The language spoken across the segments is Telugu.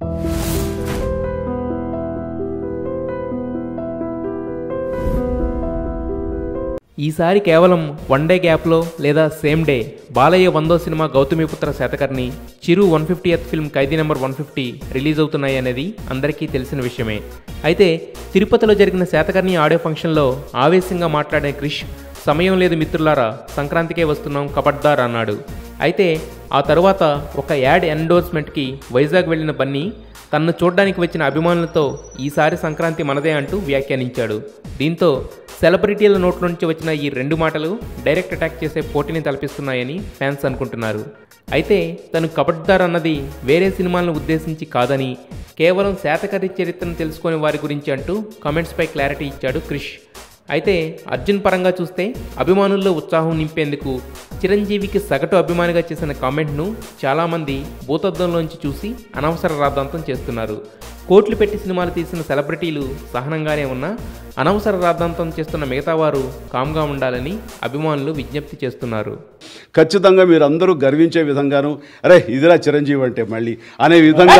ఈసారి కేవలం వన్ డే గ్యాప్లో లేదా సేమ్ డే బాలయ్య వందో cinema Gautamiputra Satakarni Chiru one fiftieth film Khaidi number one fifty release అవుతున్నాయి అనేది అందరికీ తెలిసిన విషయమే అయితే తిరుపతిలో జరిగిన శాతకర్ణి ఆడియో ఫంక్షన్లో ఆవేశంగా మాట్లాడిన క్రిష్ సమయం లేదు మిత్రులారా సంక్రాంతికే వస్తున్నాం కబడ్దార్ అన్నాడు అయితే ఆ తరువాత ఒక యాడ్ ఎండోర్స్మెంట్కి వైజాగ్ వెళ్ళిన బన్నీ తనను చూడ్డానికి వచ్చిన అభిమానులతో ఈసారి సంక్రాంతి మనదే అంటూ వ్యాఖ్యానించాడు దీంతో సెలబ్రిటీల నోట్ల నుంచి వచ్చిన ఈ రెండు మాటలు డైరెక్ట్ అటాక్ చేసే పోటీని తలపిస్తున్నాయని ఫ్యాన్స్ అనుకుంటున్నారు అయితే తను కబడ్దార్ అన్నది వేరే సినిమాలను ఉద్దేశించి కాదని కేవలం శాతకర్రి చరిత్రను తెలుసుకునే వారి గురించి అంటూ కామెంట్స్పై క్లారిటీ ఇచ్చాడు క్రిష్ అయితే అర్జున్ పరంగా చూస్తే అభిమానుల్లో ఉత్సాహం నింపేందుకు చిరంజీవికి సగటు అభిమానిగా చేసిన కామెంట్ను చాలామంది భూతద్దంలోంచి చూసి అనవసర రాద్ధాంతం చేస్తున్నారు కోట్లు పెట్టి సినిమాలు తీసిన సెలబ్రిటీలు సహనంగానే ఉన్నా అనవసర రాద్ధాంతం చేస్తున్న మిగతా వారు కామ్గా ఉండాలని అభిమానులు విజ్ఞప్తి చేస్తున్నారు ఖచ్చితంగా మీరు అందరూ గర్వించే విధంగాను అరే ఇదిరా చిరంజీవి అంటే మళ్ళీ అనే విధంగా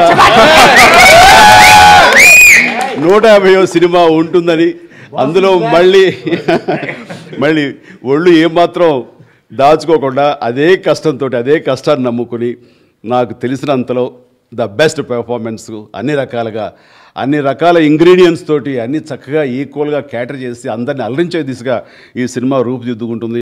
నూట యాభైవ సినిమా ఉంటుందని అందులో మళ్ళీ మళ్ళీ ఒళ్ళు ఏమాత్రం దాచుకోకుండా అదే కష్టంతో అదే కష్టాన్ని నమ్ముకుని నాకు తెలిసినంతలో ద బెస్ట్ పెర్ఫార్మెన్స్ అన్ని రకాలుగా అన్ని రకాల ఇంగ్రీడియంట్స్ తోటి అన్ని చక్కగా ఈక్వల్గా క్యాటర్ చేసి అందరిని అలరించే దిశగా ఈ సినిమా రూపుదిద్దుకుంటుంది